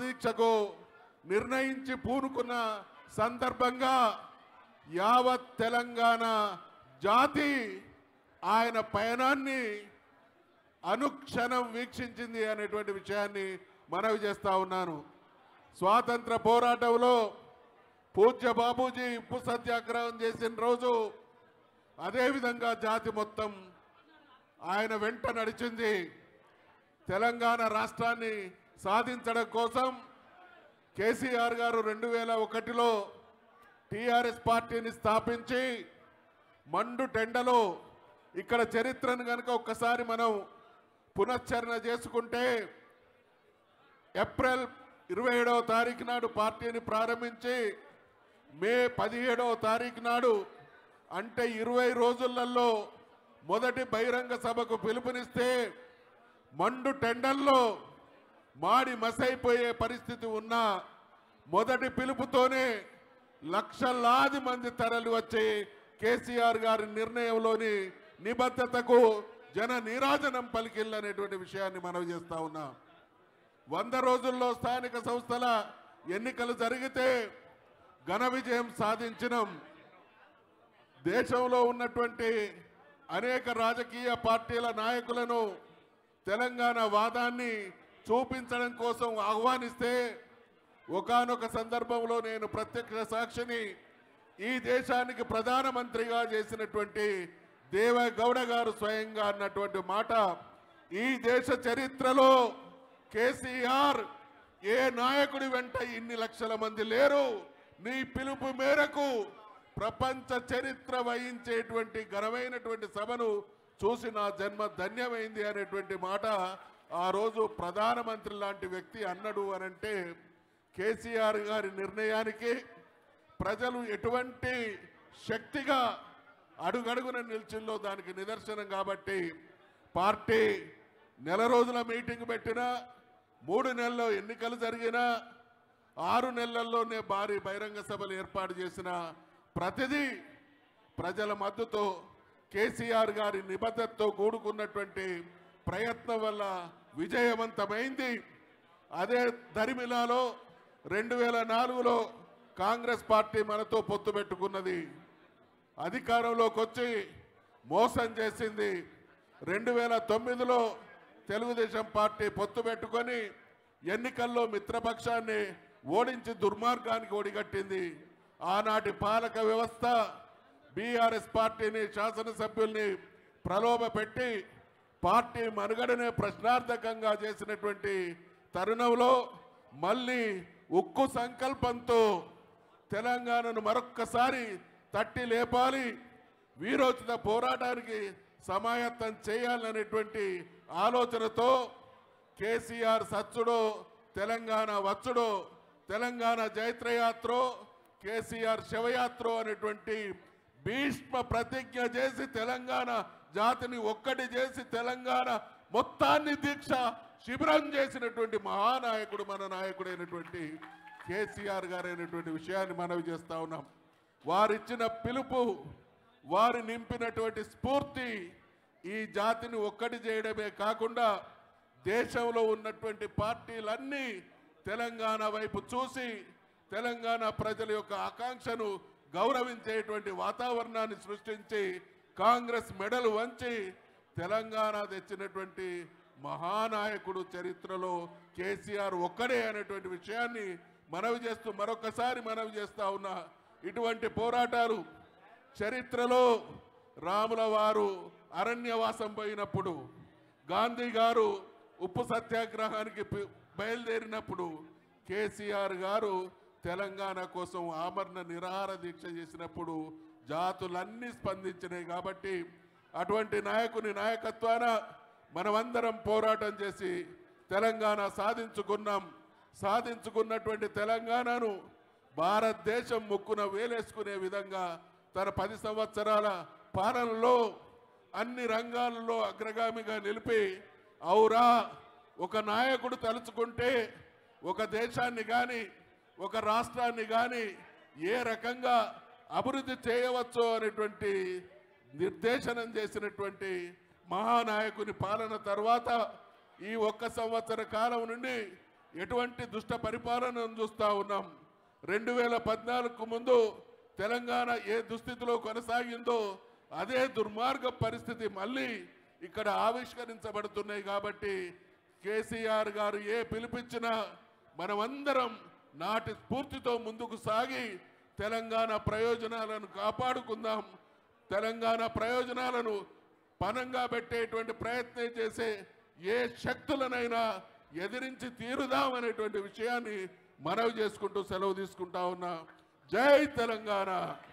దీక్షకు నిర్ణయించి పూనుకున్న సందర్భంగా యావత్ తెలంగాణ జాతి ఆయన పయనాన్ని అనుక్షణం వీక్షించింది అనేటువంటి విషయాన్ని మనవి చేస్తా ఉన్నాను స్వాతంత్ర పోరాటంలో పూజ్య బాబూజీ ఉప్పు సత్యాగ్రహం చేసిన రోజు అదేవిధంగా జాతి మొత్తం ఆయన వెంట నడిచింది తెలంగాణ రాష్ట్రాన్ని సాధించడం కోసం కేసీఆర్ గారు రెండు వేల ఒకటిలో టీఆర్ఎస్ పార్టీని స్థాపించి మండు టెండలో ఇక్కడ చరిత్రను కనుక ఒక్కసారి మనం పునశ్చరణ చేసుకుంటే ఏప్రిల్ ఇరవై ఏడవ తారీఖు నాడు పార్టీని ప్రారంభించి మే పదిహేడవ తారీఖు నాడు అంటే ఇరవై రోజులలో మొదటి బహిరంగ సభకు పిలుపునిస్తే మండు టెండల్లో మాడి మసైపోయే పరిస్థితి ఉన్నా మొదటి పిలుపుతోనే లక్షలాది మంది తరలి వచ్చి కేసీఆర్ గారి నిర్ణయంలోని నిబద్ధతకు జన నీరాజనం పలికిల్లనేటువంటి విషయాన్ని మనవి చేస్తా ఉన్నాం వంద రోజుల్లో స్థానిక సంస్థల ఎన్నికలు జరిగితే ఘన విజయం సాధించినాం దేశంలో ఉన్నటువంటి అనేక రాజకీయ పార్టీల నాయకులను తెలంగాణ వాదాన్ని చూపించడం కోసం ఆహ్వానిస్తే ఒకానొక సందర్భంలో నేను ప్రత్యక్ష సాక్షిని ఈ దేశానికి ప్రధానమంత్రిగా చేసినటువంటి దేవగౌడ గారు స్వయంగా అన్నటువంటి మాట ఈ దేశ చరిత్రలో కేసీఆర్ ఏ నాయకుడి వెంట ఇన్ని లక్షల మంది లేరు నీ పిలుపు మేరకు ప్రపంచ చరిత్ర వహించేటువంటి ఘనమైనటువంటి సభను చూసి నా జన్మ ధన్యమైంది అనేటువంటి మాట ఆ రోజు ప్రధానమంత్రి లాంటి వ్యక్తి అన్నడు అనంటే కేసీఆర్ గారి నిర్ణయానికి ప్రజలు ఎటువంటి శక్తిగా అడుగడుగున నిల్చుల్లో దానికి నిదర్శనం కాబట్టి పార్టీ నెల రోజుల మీటింగ్ పెట్టినా మూడు నెలల్లో ఎన్నికలు జరిగినా ఆరు నెలల్లోనే భారీ బహిరంగ సభలు ఏర్పాటు చేసిన ప్రతిదీ ప్రజల మద్దతు కేసీఆర్ గారి నిబద్ధతతో కూడుకున్నటువంటి ప్రయత్నం వల్ల విజయవంతమైంది అదే దరిమిలాలో రెండు వేల నాలుగులో కాంగ్రెస్ పార్టీ మనతో పొత్తు పెట్టుకున్నది అధికారంలోకి వచ్చి మోసం చేసింది రెండు వేల తొమ్మిదిలో తెలుగుదేశం పార్టీ పొత్తు పెట్టుకొని ఎన్నికల్లో మిత్రపక్షాన్ని ఓడించి దుర్మార్గానికి ఒడిగట్టింది ఆనాటి పాలక వ్యవస్థ బీఆర్ఎస్ పార్టీని శాసనసభ్యుల్ని ప్రలోభ పెట్టి పార్టీ మనుగడనే ప్రశ్నార్థకంగా చేసినటువంటి తరుణంలో మళ్ళీ ఉక్కు సంకల్పంతో తెలంగాణను మరొక్కసారి తట్టి లేపాలి వీరోచిత పోరాటానికి సమాయత్తం చేయాలనేటువంటి ఆలోచనతో కేసీఆర్ సచ్చుడో తెలంగాణ వచ్చుడో తెలంగాణ జైత్రయాత్రో కేసీఆర్ శవయాత్రో అనేటువంటి భీష్మ ప్రతిజ్ఞ చేసి తెలంగాణ జాతిని ఒక్కటి చేసి తెలంగాణ మొత్తాన్ని దీక్ష శిబిరం చేసినటువంటి మహానాయకుడు మన నాయకుడైనటువంటి కేసీఆర్ గారైనటువంటి విషయాన్ని మనవి చేస్తా ఉన్నాం వారిచ్చిన పిలుపు వారు నింపినటువంటి స్ఫూర్తి ఈ జాతిని ఒక్కటి చేయడమే కాకుండా దేశంలో ఉన్నటువంటి పార్టీలన్నీ తెలంగాణ వైపు చూసి తెలంగాణ ప్రజల యొక్క ఆకాంక్షను గౌరవించేటువంటి వాతావరణాన్ని సృష్టించి కాంగ్రెస్ మెడలు వంచి తెలంగాణ తెచ్చినటువంటి మహానాయకుడు చరిత్రలో కేసీఆర్ ఒక్కడే అనేటువంటి విషయాన్ని మనవి చేస్తూ మరొకసారి మనవి చేస్తా ఉన్నా ఇటువంటి పోరాటాలు చరిత్రలో రాముల వారు అరణ్యవాసం పోయినప్పుడు గాంధీ గారు ఉప్పు సత్యాగ్రహానికి పి- బయలుదేరినప్పుడు కేసీఆర్ గారు తెలంగాణ కోసం ఆమరణ నిరాహార దీక్ష చేసినప్పుడు జాతులన్నీ స్పందించినాయి కాబట్టి అటువంటి నాయకుని నాయకత్వాన మనమందరం పోరాటం చేసి తెలంగాణ సాధించుకున్నాం సాధించుకున్నటువంటి తెలంగాణను భారతదేశం ముక్కున వేలేసుకునే విధంగా తన పది సంవత్సరాల పాలనలో అన్ని రంగాలలో అగ్రగామిగా నిలిపి ఔరా ఒక నాయకుడు తలుచుకుంటే ఒక దేశాన్ని కానీ ఒక రాష్ట్రాన్ని కానీ ఏ రకంగా అభివృద్ధి చేయవచ్చో అనేటువంటి నిర్దేశనం చేసినటువంటి మహానాయకుని పాలన తర్వాత ఈ ఒక్క సంవత్సర కాలం నుండి ఎటువంటి దుష్ట పరిపాలనను చూస్తా ఉన్నాం రెండు వేల పద్నాలుగు ముందు తెలంగాణ ఏ దుస్థితిలో కొనసాగిందో అదే దుర్మార్గ పరిస్థితి మళ్ళీ ఇక్కడ ఆవిష్కరించబడుతున్నాయి కాబట్టి కేసీఆర్ గారు ఏ పిలిపించినా మనమందరం నాటి స్ఫూర్తితో ముందుకు సాగి తెలంగాణ ప్రయోజనాలను కాపాడుకుందాం తెలంగాణ ప్రయోజనాలను పనంగా పెట్టేటువంటి ప్రయత్నం చేసే ఏ శక్తులనైనా ఎదిరించి తీరుదాం అనేటువంటి విషయాన్ని మనవి చేసుకుంటూ సెలవు తీసుకుంటా ఉన్నా జై తెలంగాణ